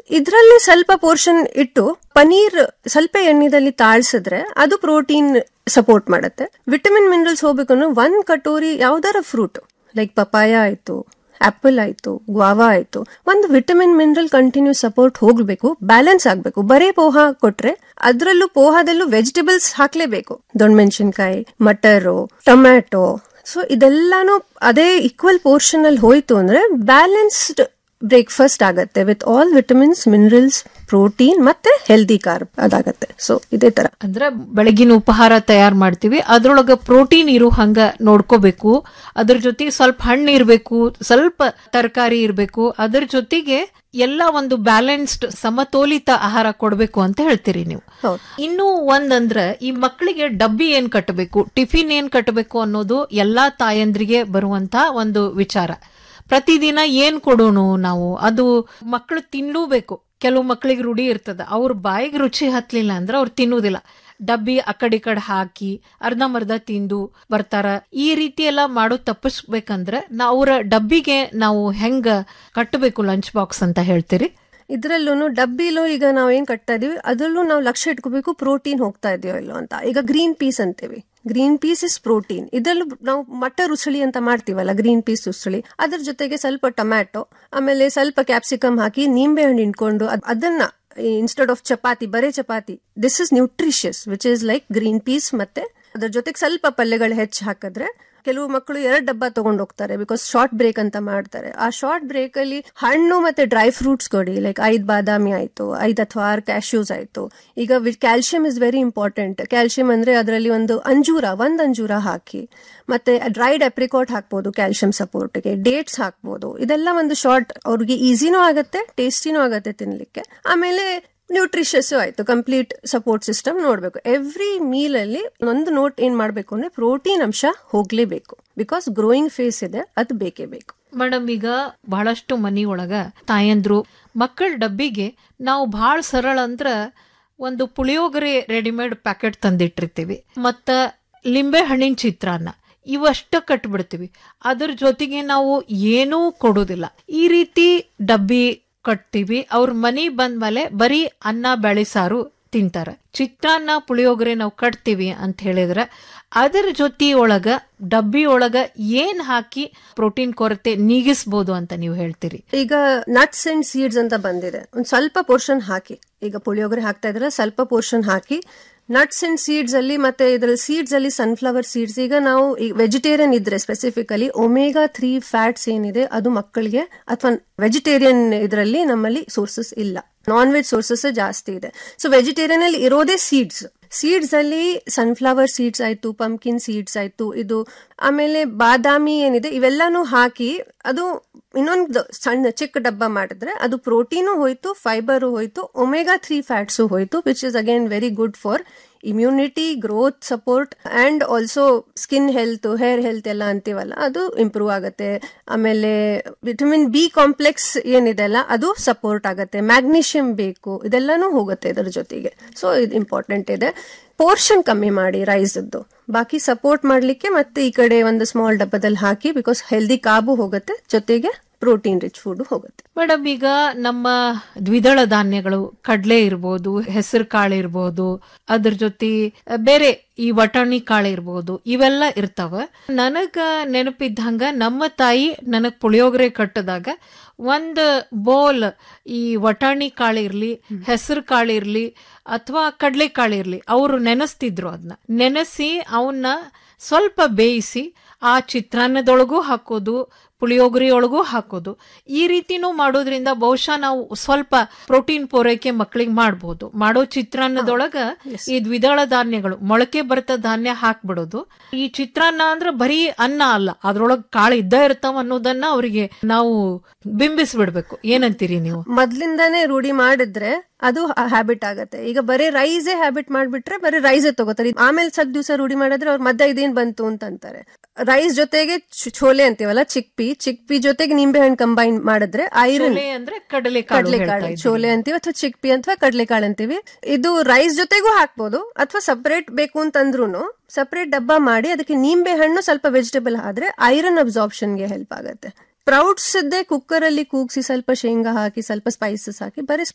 ಇದ್ರಲ್ಲಿ ಸ್ವಲ್ಪ ಪೋರ್ಷನ್ ಇಟ್ಟು ಪನೀರ್ ಸ್ವಲ್ಪ ಎಣ್ಣೆದಲ್ಲಿ ತಾಳ್ಸಿದ್ರೆ ಅದು ಪ್ರೋಟೀನ್ ಸಪೋರ್ಟ್ ಮಾಡುತ್ತೆ ವಿಟಮಿನ್ ಮಿನರಲ್ಸ್ ಹೋಗ್ಬೇಕು ಅಂದ್ರೆ ಒಂದ್ ಕಟೋರಿ ಯಾವ್ದಾರ ಫ್ರೂಟ್ ಲೈಕ್ ಪಪಾಯ ಆಯ್ತು ಆಪಲ್ ಆಯ್ತು ಗ್ವಾವಾ ಆಯ್ತು ಒಂದು ವಿಟಮಿನ್ ಮಿನರಲ್ ಕಂಟಿನ್ಯೂ ಸಪೋರ್ಟ್ ಹೋಗ್ಬೇಕು ಬ್ಯಾಲೆನ್ಸ್ ಆಗ್ಬೇಕು ಬರೇ ಪೋಹ ಕೊಟ್ರೆ ಅದ್ರಲ್ಲೂ ಪೋಹದಲ್ಲೂ ವೆಜಿಟೇಬಲ್ಸ್ ಹಾಕ್ಲೇಬೇಕು ದೊಣ್ಣಮೆಣಸಿನ್ಕಾಯಿ ಮಟರು ಟೊಮ್ಯಾಟೊ ಸೊ ಇದೆಲ್ಲಾನು ಅದೇ ಈಕ್ವಲ್ ಪೋರ್ಷನ್ ಅಲ್ಲಿ ಹೋಯ್ತು ಅಂದ್ರೆ ಬ್ಯಾಲೆನ್ಸ್ಡ್ ಬ್ರೇಕ್ಫಾಸ್ಟ್ ಆಗತ್ತೆ with all vitamins minerals protein ಮತ್ತೆ ಹೆಲ್ದಿ ಕಾರ್ಬ್ ಅದಾಗತ್ತೆ ಸೊ ಇದೇ ತರ ಅಂದ್ರ ಬೆಳಗಿನ ಉಪಹಾರ ತಯಾರು ಮಾಡ್ತೀವಿ ಅದ್ರೊಳಗ ಪ್ರೋಟೀನ್ ಇರೋ ಹಂಗ ನೋಡ್ಕೋಬೇಕು ಅದ್ರ ಜೊತೆಗೆ ಸ್ವಲ್ಪ ಹಣ್ಣು ಇರ್ಬೇಕು ಸ್ವಲ್ಪ ತರಕಾರಿ ಇರ್ಬೇಕು ಅದ್ರ ಜೊತೆಗೆ ಎಲ್ಲ ಒಂದು ಬ್ಯಾಲೆನ್ಸ್ಡ್ ಸಮತೋಲಿತ ಆಹಾರ ಕೊಡ್ಬೇಕು ಅಂತ ಹೇಳ್ತೀರಿ ನೀವು ಹೌದು. ಇನ್ನು ಒಂದಂದ್ರ ಈ ಮಕ್ಕಳಿಗೆ ಡಬ್ಬಿ ಏನ್ ಕಟ್ಟಬೇಕು ಟಿಫಿನ್ ಏನ್ ಕಟ್ಟಬೇಕು ಅನ್ನೋದು ಎಲ್ಲಾ ತಾಯಂದ್ರಿಗೆ ಬರುವಂತ ಒಂದು ವಿಚಾರ ಪ್ರತಿದಿನ ಏನ್ ಕೊಡೋಣ ನಾವು ಅದು ಮಕ್ಕಳು ತಿನ್ನಲೇಬೇಕು ಕೆಲವು ಮಕ್ಕಳಿಗೆ ರೂಢಿ ಇರ್ತದ ಅವ್ರ ಬಾಯಿಗೆ ರುಚಿ ಹತ್ಲಿಲ್ಲ ಅಂದ್ರೆ ಅವ್ರು ತಿನ್ನುವುದಿಲ್ಲ ಡಬ್ಬಿ ಆ ಕಡೆ ಈ ಕಡೆ ಹಾಕಿ ಅರ್ಧಂಬರ್ಧ ತಿಂದು ಬರ್ತಾರ ಈ ರೀತಿ ಎಲ್ಲ ಮಾಡೋದು ತಪ್ಪಿಸ್ಬೇಕಂದ್ರೆ ನಾ ಅವ್ರ ಡಬ್ಬಿಗೆ ನಾವು ಹೆಂಗ ಕಟ್ಟಬೇಕು ಲಂಚ್ ಬಾಕ್ಸ್ ಅಂತ ಹೇಳ್ತೀರಿ ಇದ್ರಲ್ಲೂ ಡಬ್ಬಿಲೂ ಈಗ ನಾವ್ ಏನ್ ಕಟ್ತಾ ಇದೀವಿ ಅದ್ರಲ್ಲೂ ನಾವು ಲಕ್ಷ್ಯ ಇಟ್ಕೋಬೇಕು ಪ್ರೋಟೀನ್ ಹೋಗ್ತಾ ಇದೆಯೋ ಇಲ್ಲೋ ಅಂತ ಈಗ ಗ್ರೀನ್ ಪೀಸ್ ಅಂತೀವಿ ಗ್ರೀನ್ ಪೀಸ್ ಇಸ್ ಪ್ರೋಟೀನ್ ಇದರಲ್ಲೂ ನಾವು ಮಟರ್ ಉಸಳಿ ಅಂತ ಮಾಡ್ತೀವಲ್ಲ ಗ್ರೀನ್ ಪೀಸ್ ಉಸಳಿ ಅದ್ರ ಜೊತೆಗೆ ಸ್ವಲ್ಪ ಟೊಮ್ಯಾಟೊ ಆಮೇಲೆ ಸ್ವಲ್ಪ ಕ್ಯಾಪ್ಸಿಕಮ್ ಹಾಕಿ ನಿಂಬೆ ಹಣ್ಣು ಇಟ್ಕೊಂಡು ಅದ್- ಅದನ್ನ ಇನ್ಸ್ಟೆಡ್ ಆಫ್ ಚಪಾತಿ ಬರೇ chapati this is nutritious which is like green peas ಮತ್ತೆ ಅದ್ರ ಜೊತೆಗೆ ಸ್ವಲ್ಪ ಪಲ್ಯಗಳು ಹೆಚ್ಚು ಹಾಕಿದ್ರೆ ಕೆಲವು ಮಕ್ಕಳು ಎರಡು ಡಬ್ಬ ತಗೊಂಡು ಹೋಗ್ತಾರೆ ಬಿಕಾಸ್ ಶಾರ್ಟ್ ಬ್ರೇಕ್ ಅಂತ ಮಾಡ್ತಾರೆ ಆ ಶಾರ್ಟ್ ಬ್ರೇಕ್ ಅಲ್ಲಿ ಹಣ್ಣು ಮತ್ತೆ ಡ್ರೈ ಫ್ರೂಟ್ಸ್ ಕೊಡಿ ಲೈಕ್ ಐದ್ ಬಾದಾಮಿ ಆಯ್ತು ಐದ್ ಅಥವಾ ಆರು ಕ್ಯಾಶ್ಯೂಸ್ ಆಯ್ತು ಈಗ calcium is very important calcium ಅಂದ್ರೆ ಅದರಲ್ಲಿ ಒಂದು ಅಂಜೂರ ಒಂದ್ ಅಂಜೂರ ಹಾಕಿ ಮತ್ತೆ ಡ್ರೈಡ್ ಅಪ್ರಿಕಾಟ್ ಹಾಕ್ಬೋದು ಕ್ಯಾಲ್ಸಿಯಂ ಸಪೋರ್ಟ್ಗೆ ಡೇಟ್ಸ್ ಹಾಕ್ಬೋದು ಇದೆಲ್ಲ ಒಂದು ಶಾರ್ಟ್ ಅವ್ರಿಗೆ ಈಸಿನೂ ಆಗತ್ತೆ ಟೇಸ್ಟಿನೂ ಆಗತ್ತೆ ತಿನ್ಲಿಕ್ಕೆ ಆಮೇಲೆ ನ್ಯೂಟ್ರಿಷಸ್ ಆಯ್ತು ಕಂಪ್ಲೀಟ್ ಸಪೋರ್ಟ್ ಸಿಸ್ಟಮ್ ನೋಡ್ಬೇಕು ಎವ್ರಿ ಮೀಲ್ ಅಲ್ಲಿ ಒಂದು ನೋಟ್ ಏನ್ ಮಾಡ್ಬೇಕು ಅಂದ್ರೆ ಪ್ರೋಟೀನ್ ಅಂಶ ಹೋಗ್ಲೇಬೇಕು ಬಿಕಾಸ್ ಗ್ರೋಯಿಂಗ್ ಫೇಸ್ ಇದೆ ಅದು ಬೇಕೇ ಬೇಕು ಮೇಡಮ್ ಈಗ ಬಹಳಷ್ಟು ಮನಿ ಒಳಗ ತಾಯಂದ್ರು ಮಕ್ಕಳ ಡಬ್ಬಿಗೆ ನಾವು ಬಹಳ ಸರಳ ಅಂದ್ರ ಒಂದು ಪುಳಿಯೋಗರೆ ರೆಡಿಮೇಡ್ ಪ್ಯಾಕೆಟ್ ತಂದಿಟ್ಟಿರ್ತೀವಿ ಮತ್ತ ಲಿಂಬೆ ಹಣ್ಣಿನ ಚಿತ್ರಾನ್ನ ಇವಷ್ಟ ಕಟ್ಬಿಡ್ತೀವಿ ಅದ್ರ ಜೊತೆಗೆ ನಾವು ಏನೂ ಕೊಡೋದಿಲ್ಲ ಈ ರೀತಿ ಡಬ್ಬಿ ಕಟ್ತೀವಿ ಅವ್ರ ಮನಿ ಬಂದ್ಮೇಲೆ ಬರೀ ಅನ್ನ ಬೇಳೆ ಸಾರು ತಿಂತಾರ ಚಿತ್ರಾನ್ನ ಪುಳಿಯೋಗರೆ ನಾವು ಕಟ್ತೀವಿ ಅಂತ ಹೇಳಿದ್ರೆ ಅದರ ಜೊತೆ ಒಳಗ ಡಬ್ಬಿ ಒಳಗ ಏನ್ ಹಾಕಿ ಪ್ರೋಟೀನ್ ಕೊರತೆ ನೀಗಿಸ್ಬೋದು ಅಂತ ನೀವು ಹೇಳ್ತೀರಿ ಈಗ ನಟ್ಸ್ ಅಂಡ್ ಸೀಡ್ಸ್ ಅಂತ ಬಂದಿದೆ ಒಂದ್ ಸ್ವಲ್ಪ ಪೋರ್ಷನ್ ಹಾಕಿ ಈಗ ಪುಳಿಯೋಗರೆ ಹಾಕ್ತಾ ಇದ್ರೆ ಸ್ವಲ್ಪ ಪೋರ್ಷನ್ ಹಾಕಿ ನಟ್ಸ್ ಅಂಡ್ ಸೀಡ್ಸ್ ಅಲ್ಲಿ ಮತ್ತೆ ಇದ್ರಲ್ಲಿ ಸೀಡ್ಸ್ ಅಲ್ಲಿ ಸನ್ಫ್ಲವರ್ ಸೀಡ್ಸ್ ಈಗ ನಾವು ವೆಜಿಟೇರಿಯನ್ ಇದ್ರೆ ಸ್ಪೆಸಿಫಿಕಲಿ ಒಮೆಗಾ ತ್ರೀ ಫ್ಯಾಟ್ಸ್ ಏನಿದೆ ಅದು ಮಕ್ಕಳಿಗೆ ಅಥವಾ ವೆಜಿಟೇರಿಯನ್ ಇದರಲ್ಲಿ ನಮ್ಮಲ್ಲಿ ಸೋರ್ಸಸ್ ಇಲ್ಲ ನಾನ್ ವೆಜ್ ಸೋರ್ಸಸ್ ಜಾಸ್ತಿ ಇದೆ ಸೊ ವೆಜಿಟೇರಿಯನ್ ಅಲ್ಲಿ ಇರೋದೇ ಸೀಡ್ಸ್ ಸೀಡ್ಸ್ ಅಲ್ಲಿ ಸನ್ಫ್ಲವರ್ ಸೀಡ್ಸ್ ಆಯ್ತು ಪಂಪ್ಕಿನ್ ಸೀಡ್ಸ್ ಆಯ್ತು ಇದು ಆಮೇಲೆ ಬಾದಾಮಿ ಏನಿದೆ ಇವೆಲ್ಲಾನು ಹಾಕಿ ಅದು ಇನ್ನೊಂದು ಸಣ್ಣ ಚಿಕ್ಕ ಡಬ್ಬ ಮಾಡಿದ್ರೆ ಅದು ಪ್ರೋಟೀನು ಹೋಯ್ತು ಫೈಬರು ಹೋಯ್ತು ಒಮೆಗಾ ತ್ರೀ ಫ್ಯಾಟ್ಸು ಹೋಯ್ತು which is again very good for immunity growth support and also skin health hair health ಎಲ್ಲ ಅಂತೀವಲ್ಲ ಅದು ಇಂಪ್ರೂವ್ ಆಗುತ್ತೆ ಆಮೇಲೆ ವಿಟಮಿನ್ ಬಿ ಕಾಂಪ್ಲೆಕ್ಸ್ ಏನಿದೆ ಅಲ್ಲ ಅದು ಸಪೋರ್ಟ್ ಆಗುತ್ತೆ ಮ್ಯಾಗ್ನೀಷಿಯಂ ಬೇಕು ಇದೆಲ್ಲಾನು ಹೋಗುತ್ತೆ ಇದರ ಜೊತೆಗೆ ಸೊ ಇದು ಇಂಪಾರ್ಟೆಂಟ್ ಇದೆ ಪೋರ್ಷನ್ ಕಮ್ಮಿ ಮಾಡಿ ರೈಸ್ದು ಬಾಕಿ ಸಪೋರ್ಟ್ ಮಾಡ್ಲಿಕ್ಕೆ ಮತ್ತೆ ಈ ಕಡೆ ಒಂದು ಸ್ಮಾಲ್ ಡಬ್ಬದಲ್ಲಿ ಹಾಕಿ ಬಿಕಾಸ್ ಹೆಲ್ದಿ ಕಾಬು ಹೋಗುತ್ತೆ ಜೊತೆಗೆ ಪ್ರೋಟೀನ್ ರಿಚ್ ಫುಡ್ ಹೋಗುತ್ತೆ ಮೇಡಮ್ ಈಗ ನಮ್ಮ ದ್ವಿದಳ ಧಾನ್ಯಗಳು ಕಡ್ಲೆ ಇರ್ಬೋದು ಹೆಸರು ಕಾಳು ಇರ್ಬೋದು ಅದ್ರ ಜೊತೆ ಬೇರೆ ಈ ವಟಾಣಿ ಕಾಳು ಇರ್ಬೋದು ಇವೆಲ್ಲ ಇರ್ತಾವ ನನಗ ನೆನಪಿದ್ದಂಗ ನಮ್ಮ ತಾಯಿ ನನಗ್ ಪುಳಿಯೋಗರೆ ಕಟ್ಟದಾಗ ಒಂದ್ ಬೋಲ್ ಈ ವಟಾಣಿ ಕಾಳಿರ್ಲಿ ಹೆಸರು ಕಾಳಿರ್ಲಿ ಅಥವಾ ಕಡ್ಲೆ ಕಾಳಿರ್ಲಿ ಅವರು ನೆನೆಸ್ತಿದ್ರು ಅದನ್ನ ನೆನೆಸಿ ಅವನ್ನ ಸ್ವಲ್ಪ ಬೇಯಿಸಿ ಆ ಚಿತ್ರಾನ್ನದೊಳಗೂ ಹಾಕೋದು ಪುಳಿಯೋಗರಿ ಒಳಗೂ ಹಾಕೋದು ಈ ರೀತಿನೂ ಮಾಡೋದ್ರಿಂದ ಬಹುಶಃ ನಾವು ಸ್ವಲ್ಪ ಪ್ರೋಟೀನ್ ಪೂರೈಕೆ ಮಕ್ಕಳಿಗೆ ಮಾಡ್ಬೋದು ಮಾಡೋ ಚಿತ್ರಾನ್ನದೊಳಗ ಈ ದ್ವಿದಳ ಧಾನ್ಯಗಳು ಮೊಳಕೆ ಬರ್ತ ಧಾನ್ಯ ಹಾಕ್ಬಿಡೋದು ಈ ಚಿತ್ರಾನ್ನ ಅಂದ್ರೆ ಬರೀ ಅನ್ನ ಅಲ್ಲ ಅದ್ರೊಳಗ್ ಕಾಳು ಇದ್ದ ಇರ್ತಾವ ಅನ್ನೋದನ್ನ ಅವರಿಗೆ ನಾವು ಬಿಂಬಿಸ್ಬಿಡ್ಬೇಕು ಏನಂತೀರಿ ನೀವು ಮೊದ್ಲಿಂದಾನೇ ರೂಢಿ ಮಾಡಿದ್ರೆ ಅದು ಹ್ಯಾಬಿಟ್ ಆಗತ್ತೆ ಈಗ ಬರೀ ರೈಸೇ ಹ್ಯಾಬಿಟ್ ಮಾಡ್ಬಿಟ್ರೆ ಬರೀ ರೈಸೇ ತಗೋತಾರೆ ಆಮೇಲೆ ಸ್ವಲ್ಪ ದಿವಸ ರೂಢಿ ಮಾಡಿದ್ರೆ ಅವ್ರ ಮಧ್ಯ ಇದೇನ್ ಬಂತು ಅಂತ ಅಂತಾರೆ ರೈಸ್ ಜೊತೆಗೆ ಚ್- ಛೋಲೆ ಅಂತೀವಲ್ಲ ಚಿಕ್ಪಿ ಚಿಕ್ಪಿ ಜೊತೆಗೆ ನಿಂಬೆ ಹಣ್ಣು ಕಂಬೈನ್ ಮಾಡಿದ್ರೆ ಐರನ್ ಚೋಲೆ ಅಂದ್ರೆ ಕಡಲೆಕಾಳು ಕಡಲೆಕಾಳು ಹೇಳ್ತಾ ಇದ್ದೀರಿ. ಚೋಲೆ ಅಂತೀವಿ ಅಥವಾ ಚಿಕ್ಪಿ ಅಥವಾ ಕಡಲೆಕಾಳು ಅಂತೀವಿ ಇದು ರೈಸ್ ಜೊತೆಗೂ ಹಾಕ್ಬೋದು ಅಥವಾ ಸಪರೇಟ್ ಬೇಕು ಅಂತಂದ್ರೂ ಸಪರೇಟ್ ಡಬ್ಬ ಮಾಡಿ ಅದಕ್ಕೆ ನಿಂಬೆ ಹಣ್ಣು ಸ್ವಲ್ಪ ವೆಜಿಟೇಬಲ್ ಆದ್ರೆ ಐರನ್ ಅಬ್ಸಾರ್ಪ್ಷನ್ಗೆ ಹೆಲ್ಪ್ ಆಗುತ್ತೆ ಪ್ರೌಡ್ಸ್ ಕುಕ್ಕರ್ ಅಲ್ಲಿ ಕೂಗ್ಸಿ ಸ್ವಲ್ಪ ಶೇಂಗಾ ಹಾಕಿ ಸ್ವಲ್ಪ ಸ್ಪೈಸಸ್ ಹಾಕಿ ಬರೀ